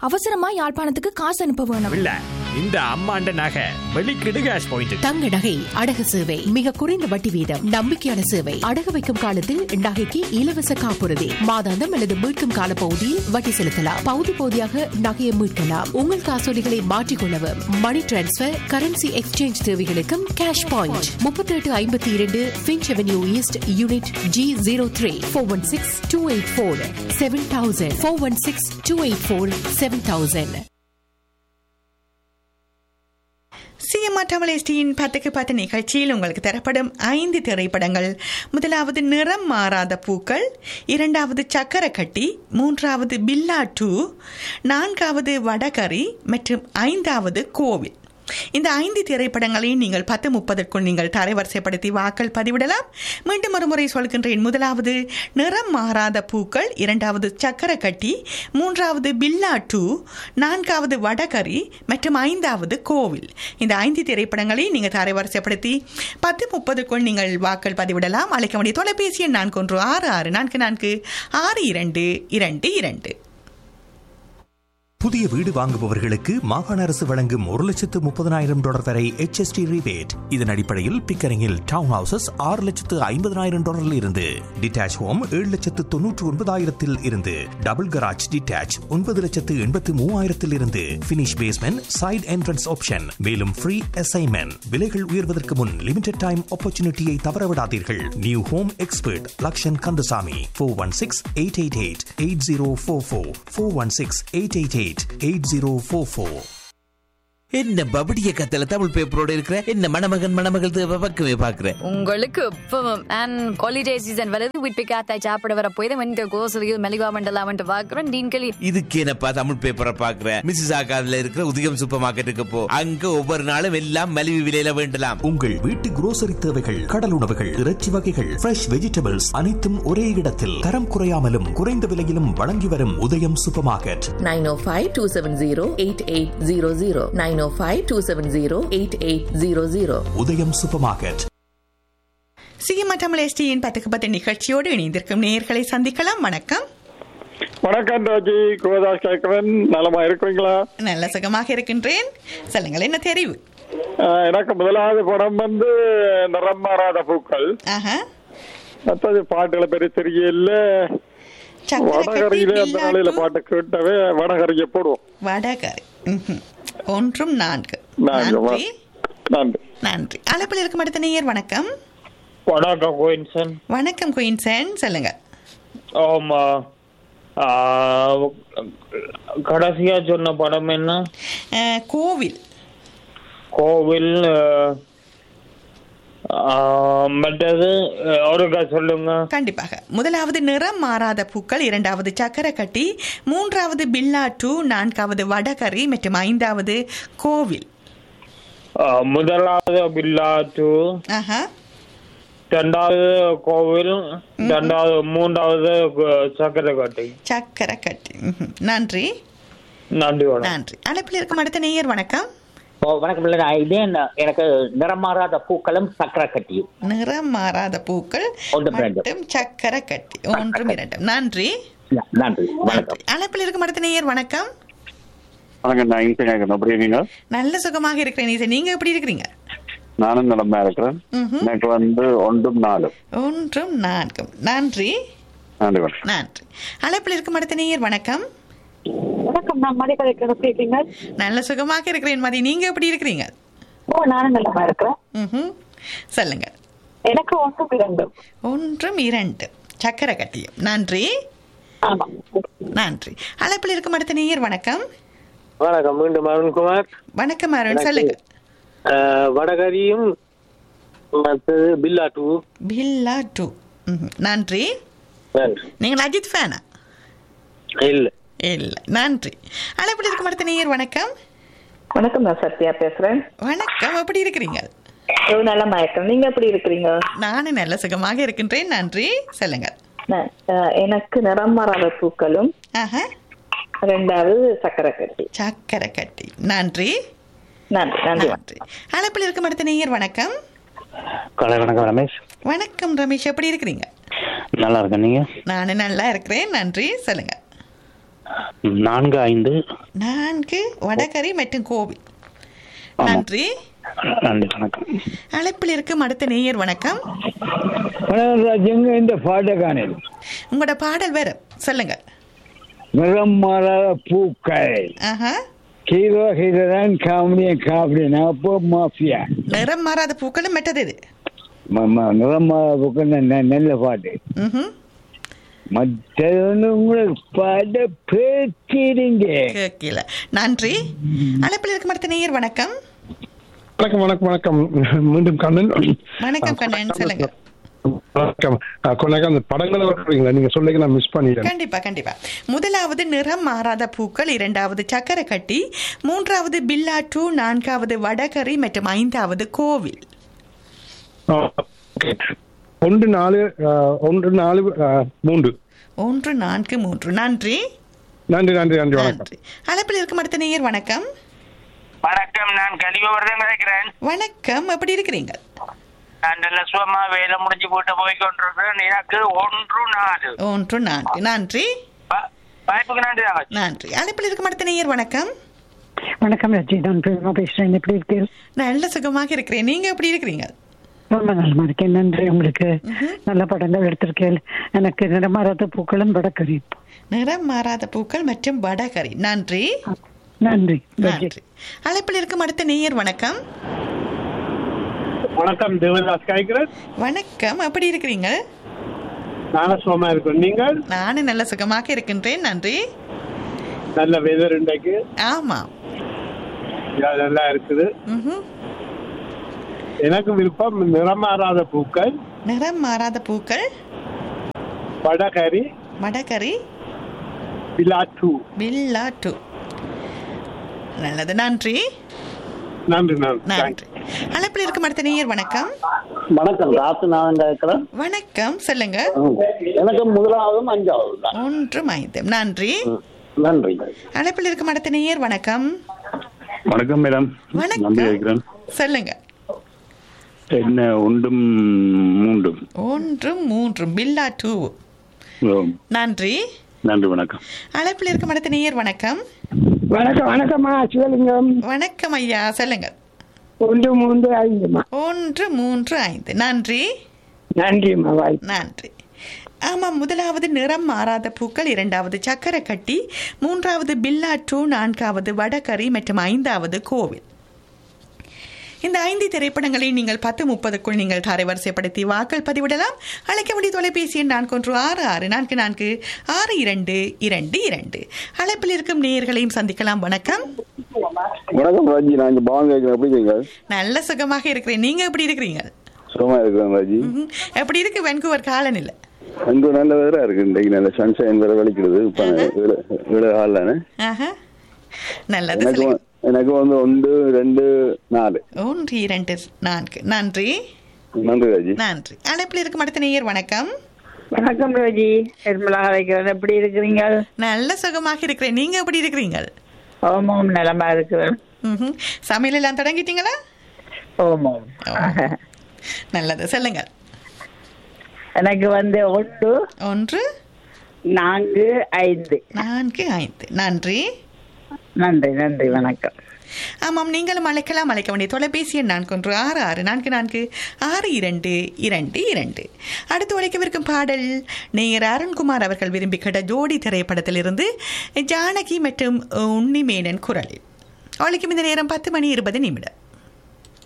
அவசரமா யாழ்ப்பாணத்துக்கு காசு அனுப்ப வேணும் இல்ல இந்த அம்மாண்ட நகை வெளிக்கிடு கேஷ் பாயிண்ட் தங்க நகை அடகு சேவை மிக குறைந்த வட்டி வீதம் நம்பிக்கையான சேவை அடகு வைக்கும் காலத்தில் நகைக்கு இலவச காப்புறுதி மாதாந்தம் அல்லது மீட்கும் கால பகுதியில் வட்டி செலுத்தலாம் பகுதி பகுதியாக நகையை மீட்கலாம் உங்கள் காசோலிகளை மாற்றிக்கொள்ளவும் மணி டிரான்ஸ்பர் கரன்சி எக்ஸ்சேஞ்ச் தேவைகளுக்கும் கேஷ் பாயிண்ட் முப்பத்தி எட்டு ஐம்பத்தி இரண்டு Finch Avenue East unit G zero three four one six two eight four seven thousand four one six two eight four seven thousand CMR Tamil பத்துக்கு பத்து நிகழ்ச்சியில் உங்களுக்கு தரப்படும் ஐந்து திரைப்படங்கள் முதலாவது நிறம் மாறாத பூக்கள் இரண்டாவது சக்கரக்கட்டி மூன்றாவது பில்லா டூ நான்காவது வடகரி மற்றும் ஐந்தாவது கோவில் இந்த ஐந்து திரைப்படங்களையும் நீங்கள் பத்து முப்பதற்குள் நீங்கள் தரைவரிசைப்படுத்தி வாக்கள் பதிவிடலாம் மீண்டும் ஒரு முறை சொல்கின்றேன் முதலாவது நிறம் மாறாத பூக்கள் இரண்டாவது சக்கரக்கட்டி மூன்றாவது பில்லா டூ நான்காவது வடகரி மற்றும் ஐந்தாவது கோவில் இந்த ஐந்து திரைப்படங்களை நீங்கள் தரைவரிசைப்படுத்தி பத்து முப்பதுக்குள் நீங்கள் வாக்கள் பதிவிடலாம் அழைக்க வேண்டிய தொலைபேசி எண் நான்கு ஒன்று ஆறு ஆறு நான்கு நான்கு ஆறு இரண்டு இரண்டு இரண்டு புதிய வீடு வாங்குபவர்களுக்கு மாகாண அரசு வழங்கும் ஒரு லட்சத்து முப்பதனாயிரம் டாலர் வரை HST rebate இதன் அடிப்படையில் பிக்கரிங்கில் டவுன் ஹவுசஸ் ஆறு லட்சத்து ஐம்பதனாயிரம் டாலரில் இருந்து டிட்டாச் ஹோம் ஏழு லட்சத்து தொன்னூற்று ஒன்பதாயிரத்தில் இருந்து டபுள் கராஜ் டிட்டாச் ஒன்பது லட்சத்து எண்பத்து மூவாயிரத்தில் இருந்து finish basement side entrance option மேலும் ஃப்ரீ அசைன்மெண்ட் விலைகள் உயர்வதற்கு முன் லிமிடெட் டைம் ஆப்பர்ச்சுனிட்டியை தவறவிடாதீர்கள் new home expert Lakshan Kandasamy four one six eight eight eight eight zero four four four one six eight eight eight eight zero four four என்ன பபடிய கத்தல தமிழ் பேப்பரோட இருக்கிற என்ன மணமகன் மணமகள் தேவை பக்கமே பாக்குறேன் உங்களுக்கு இப்பவும் அண்ட் ஹாலிடே சீசன் வருது வீட்டு காத்தாய் சாப்பிட வர போய் வந்து கோசலியில் மெலிவா மண்டலா வந்து பாக்குறோம் நீங்களே இதுக்கு என்னப்பா தமிழ் பேப்பரை பாக்குறேன் மிஸ்ஸஸ் ஆகாதுல இருக்கிற உதயம் சூப்பர் மார்க்கெட்டுக்கு போ அங்க ஒவ்வொரு நாளும் எல்லாம் மலிவு விலையில வேண்டலாம் உங்கள் வீட்டு grocery தேவைகள் கடல் உணவுகள் இறைச்சி வகைகள் ஃப்ரெஷ் வெஜிடபிள்ஸ் அனைத்தும் ஒரே இடத்தில் தரம் குறையாமலும் குறைந்த விலையிலும் வழங்கி வரும் உதயம் super market 905-270-8800 905-270-8800 Udhayam super market CMR Tamil எஸ்டியின் பத்துக்கு பத்து நிகழ்ச்சியோடு இணைந்திருக்கும் நேயர்களை சந்திக்கலாம் வணக்கம் வணக்கம் ராஜி கோதாஸ் கேட்கிறேன் நலமா இருக்கிறீங்களா நல்ல சுகமாக இருக்கின்றேன் சொல்லுங்கள் என்ன தெரிவு அஹ், எனக்கு முதலாவது படம் வந்து நிறம் மாறாத பூக்கள் ஆஹா மற்றது பாட்டுகளை பெரிய தெரியல வடகரையில அந்த நாளையில பாட்டு கேட்டவே வடகரையை போடுவோம் வடகரை ம்ஹும். ஒன்றும் நான்கு நான்கு, வா. நன்றி நன்றி நன்றி அழைப்பில் இருக்கும் அடுத்த நேயர் வணக்கம் வணக்கம் கோயின்சன் வணக்கம் குயின்சன் சொல்லுங்க ஆமா ஆ, கடைசியா சொன்ன படம் என்ன அஹ், கோவில் கோவில் ஆ, மற்றது ஒருக்கா சொல்லுங்க கண்டிப்பாக முதலாவது நிறம் மாறாத பூக்கள் இரண்டாவது சக்கரக்கட்டி மூன்றாவது பில்லா டூ நான்காவது வடகரி மற்றும் ஐந்தாவது கோவில் ஆ, முதலாவது பில்லாட்டு ஆஹா ரெண்டாவது கோவில் ரெண்டாவது மூன்றாவது சக்கரக்கட்டை சக்கரக்கட்டி ம்ஹும். நன்றி நன்றி வணக்கம் நன்றி அழைப்பில் இருக்கும் அடுத்த நேயர் வணக்கம் ஓ வணக்கம் இல்லை நான் இதே என்ன- எனக்கு நிறமாறாத பூக்களும் சக்கரை கட்டியும் நிறம் மாறாத பூக்கள் ஒன்றும் இரண்டும். மற்றும் சக்கரக்கட்டி ஒன்றும் இரண்டும் நன்றி நன்றி வணக்கம் அழைப்பில் இருக்கும் அடுத்த நேயர் வணக்கம் வணக்கம் நான் இன்சன் எப்படி இருக்கீங்க நல்ல சுகமாக இருக்கிறேன் ஈசன். நீங்க எப்படி இருக்கிறீங்க நானும் நலமா இருக்கிறேன் ம்ஹும். எனக்கு வந்து ஒன்றும் நாலும் ஒன்றும் நான்கும் நன்றி நன்றி வணக்கம் நன்றி அழைப்பில் இருக்கும் அடுத்த நேயர் வணக்கம் வணக்கம் நான் மணிக்கதை கிடப்பீங்க நல்ல சுகமாக இருக்கிறேன் மதி நீங்க எப்படி இருக்கிறீங்க ஓ நானும் நல்லமா இருக்கிறேன் ம்ஹும். சொல்லுங்க எனக்கு ஒன்றும் இரண்டும் ஒன்றும் இரண்டு சக்கர கட்டியம் நன்றி ஆமா நன்றி அழைப்பில் இருக்கும் அடுத்த நேயர் வணக்கம் வணக்கம் மீண்டும் அருண்குமார் வணக்கம் அருண் சொல்லுங்க அஹ், வடகரியும் மற்றது பில்லா டூ பில்லா டூ ம்ஹும். நன்றி நன்றி நீங்கள் அஜித் ஃபேனா இல்ல இல்ல நன்றி அழைப்பில் இருக்கும் அடுத்த நேயர் வணக்கம் வணக்கம் நான் சத்யா பேசுறேன் வணக்கம் எப்படி இருக்கிறீங்க ஓ நல்லமா இருக்கேன் நீங்க எப்படி இருக்கிறீங்க நானும் நல்ல சுகமாக இருக்கின்றேன் நன்றி சொல்லுங்க நான், அஹ், எனக்கு நிறம் மாறாத பூக்களும் ஆஹா ரெண்டாவது சக்கரை கட்டி சக்கரை கட்டி நன்றி நன்றி நன்றி நன்றி அழைப்பில் இருக்கும் அடுத்த நேயர் வணக்கம் காலை வணக்கம் ரமேஷ் வணக்கம் ரமேஷ் எப்படி இருக்கிறீங்க நல்லா இருக்கேன் நீங்க நானும் நல்லா இருக்கிறேன் நன்றி சொல்லுங்க நான்கு ஐந்து நான்கு வடகரை மற்றும் கோவில் நன்றி நன்றி வணக்கம் அழைப்பில் இருக்கும் அடுத்த நேயர் வணக்கம் எங்க இந்த பாட்டை காணல் உங்களோட பாடல் வேற சொல்லுங்க நிறம் மாறாத பூக்கள் ஆஹா ஹீரோ ஹீரோதான் காமெடியன் காமெடியன் அப்போ மாஃபியா நிறம் மாறாத பூக்களும் மெட்டது இது நிறம் மாறாத பூக்கள் ந- நல்ல பாட்டு ம்ஹும். மற்றது வந்து உங்களுக்கு பாட பேச்சிருங்க கேட்கல நன்றி அழைப்பில் இருக்கும் அடுத்த நேயர் வணக்கம் வணக்கம் வணக்கம் வணக்கம் மீண்டும் கண்ணன் வணக்கம் கண்ணன் சொல்லுங்க வணக்கம் கொண்டாக்க அந்த படங்களை வர்றீங்களா நீங்க சொல்லிக்க நான் மிஸ் பண்ணிட்டேன் கண்டிப்பா கண்டிப்பா முதலாவது நிறம் மாறாத பூக்கள் இரண்டாவது சக்கரை கட்டி மூன்றாவது பில்லாட்டு நான்காவது வடகரி மற்றும் ஐந்தாவது கோவில் ஆ, okay. ஒன்று நாலு ஆ, ஒன்று நாலு ஆ, மூன்று ஒன்று நான்கு மூன்று நன்றி நன்றி நன்றி நன்றி வணக்கம் அழைப்பில் இருக்கும் அடுத்த நேயர் வணக்கம் வணக்கம் நான் கலிவர்தன் கிடைக்கிறேன் வணக்கம் எப்படி இருக்கிறீங்க நான் நல்ல சுகமா வேலை முடிஞ்சு போட்டு போய் கொண்டிருக்கிறேன் எனக்கு ஒன்று நாலு ஒன்று நான்கு நன்றி வாய்ப்புக்கு நன்றி தாங்க நன்றி அழைப்பில் இருக்கும் அடுத்த நேயர் வணக்கம் வணக்கம் ரஜி நான் பிரேமா பேசுறேன் எப்படி இருக்கீங்க நல்ல சுகமாக இருக்கிறேன் நீங்க எப்படி இருக்கிறீங்க ரொம்ப நலமா இருக்கேன் நன்றி உங்களுக்கு நல்ல படங்கள் எடுத்திருக்கேன் எனக்கு நிறமாறாத பூக்களும் வடக்கறி நிறம் மாறாத பூக்கள் மற்றும் வடகரி நன்றி நன்றி நன்றி அழைப்பில் இருக்கும் அடுத்த நேயர் வணக்கம் வணக்கம் தேவதாஸ் காய்க்கிறேன் வணக்கம் எப்படி இருக்கிறீங்க நானும் சுகமா இருக்கேன் நீங்கள் நானும் நல்ல சுகமாக இருக்கின்றேன் நன்றி நல்ல வெதர் இன்றைக்கு ஆமா நல்லா இருக்குது ம்ஹும். எனக்கு விருப்பம் நிறமாறாத பூக்கள் நிறம் மாறாத பூக்கள் வடகரி வடகரி பிலாட்டு பில்லா டூ நல்லது நன்றி நன்றி நன்றி நன்றி அழைப்பில் இருக்கும் அடுத்த நேயர் வணக்கம் வணக்கம் ராசு நான் இருக்கிறேன் வணக்கம் சொல்லுங்க எனக்கு முதலாவதும் அஞ்சாவது தான் ஒன்றும் ஐந்து நன்றி நன்றி அழைப்பில் இருக்கும் அடுத்த நேயர் வணக்கம் வணக்கம் மேடம் வணக்கம். நம்பி வைக்கிறேன் சொல்லுங்க என்ன ஒன்றும் மூன்றும் ஒன்றும் மூன்றும் பில்லா டூ ஓ, நன்றி நன்றி வணக்கம் அழைப்பில் இருக்கும் அடுத்த நேயர் வணக்கம் வணக்கம் வணக்கம்மா சிவலிங்கம் வணக்கம் ஐயா சொல்லுங்க ஒன்று மூன்று ஐந்துமா ஒன்று மூன்று ஐந்து நன்றி நன்றிம்மா வாய் நன்றி ஆமாம் முதலாவது நிறம் மாறாத பூக்கள் இரண்டாவது சக்கரை கட்டி மூன்றாவது பில்லாட்டு நான்காவது வடகரி மற்றும் ஐந்தாவது கோவில் இந்த ஐந்து திரைப்படங்களை நீங்கள் பத்து முப்பதுக்குள் நீங்கள் தரைவரிசைப்படுத்தி வாக்கள் பதிவிடலாம் அழைக்க வேண்டிய தொலைபேசி எண் நான்கு ஒன்று ஆறு ஆறு நான்கு நான்கு ஆறு இரண்டு இரண்டு இரண்டு அழைப்பில் இருக்கும் நேயர்களையும் சந்திக்கலாம் வணக்கம் வணக்கம் ராஜி நான் இங்க பவன் கேட்கிறேன் எப்படி இருக்கீங்க நல்ல சுகமாக இருக்கிறேன் நீங்க எப்படி இருக்கிறீங்க சுகமா இருக்கிறேன் ராஜி ம்ஹும். எப்படி இருக்கு வென்கூவர் காலநிலை அங்க நல்ல வேதரா இருக்கு இன்றைக்கு நல்ல சன்ஷைன் வேற வெளிக்கிறது இப்ப வீடு ஹால்லானே ஆஹா. நல்லது எனக்கு சொல்லுங்க. வ- எனக்கு வந்து ஒன்று ரெண்டு நாலு ஒன்று இரண்டு நான்கு நன்றி நன்றி ராஜி நன்றி அழைப்பில் இருக்கும் அடுத்த நேயர் வணக்கம் வணக்கம் ரோஜி நிர்மலா அழைக்கிறேன் எப்படி இருக்கிறீங்க நல்ல சுகமாக இருக்கிறேன் நீங்க எப்படி இருக்கிறீங்க ஓமம் நலமா இருக்கிறேன் ம்ஹும். சமையல் எல்லாம் தொடங்கிட்டீங்களா ஓமம் நல்லது சொல்லுங்க எனக்கு வந்து ஒன்று ஒன்று நான்கு ஐந்து நான்கு ஐந்து நன்றி நன்றி நன்றி வணக்கம் ஆமாம் நீங்களும் அழைக்கலாம் அழைக்க வேண்டிய தொலைபேசி எண் நான்கு ஒன்று ஆறு ஆறு நான்கு நான்கு ஆறு இரண்டு இரண்டு இரண்டு அடுத்து உழைக்கவிருக்கும் பாடல் நேயர் அருண்குமார் அவர்கள் விரும்பி கேட்ட ஜோடி திரைப்படத்திலிருந்து ஜானகி மற்றும் உன்னிமேனன் குரலில் அவளுக்கும் இந்த நேரம் பத்து மணி இருபது நிமிடம்